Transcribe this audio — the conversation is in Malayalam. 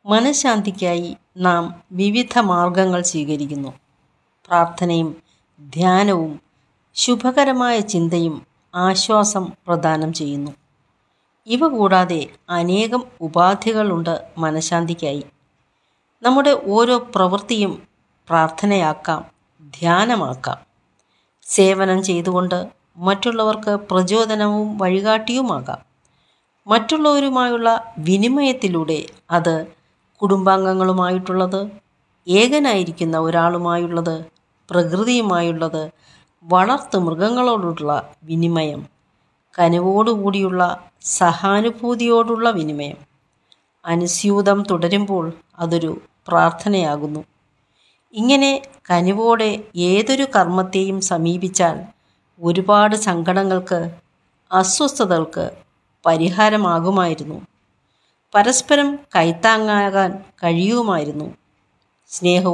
മനഃശാന്തിക്കായി നാം വിവിധ മാർഗങ്ങൾ സ്വീകരിക്കുന്നു പ്രാർത്ഥനയും ധ്യാനവും ശുഭകരമായ ചിന്തയും ആശ്വാസം പ്രദാനം ചെയ്യുന്നു ഇവ കൂടാതെ അനേകം ഉപാധികളുണ്ട് മനഃശാന്തിക്കായി നമ്മുടെ ഓരോ പ്രവൃത്തിയും പ്രാർത്ഥനയാക്കാം ധ്യാനമാക്കാം സേവനം ചെയ്തുകൊണ്ട് മറ്റുള്ളവർക്ക് പ്രചോദനവും വഴികാട്ടിയുമാകാം മറ്റുള്ളവരുമായുള്ള വിനിമയത്തിലൂടെ അത് കുടുംബാംഗങ്ങളുമായിട്ടുള്ളത് ഏകനായിരിക്കുന്ന ഒരാളുമായുള്ളത് പ്രകൃതിയുമായുള്ളത് വളർത്തു മൃഗങ്ങളോടുള്ള വിനിമയം കനിവോടുകൂടിയുള്ള സഹാനുഭൂതിയോടുള്ള വിനിമയം അനുസ്യൂതം തുടരുമ്പോൾ അതൊരു പ്രാർത്ഥനയാകുന്നു ഇങ്ങനെ കനിവോടെ ഏതൊരു കർമ്മത്തെയും സമീപിച്ചാൽ ഒരുപാട് സങ്കടങ്ങൾക്ക് അസ്വസ്ഥതകൾക്ക് പരിഹാരമാകുമായിരുന്നു പരസ്പരം കൈത്താങ്ങാകാൻ കഴിയുമായിരുന്നു സ്നേഹവും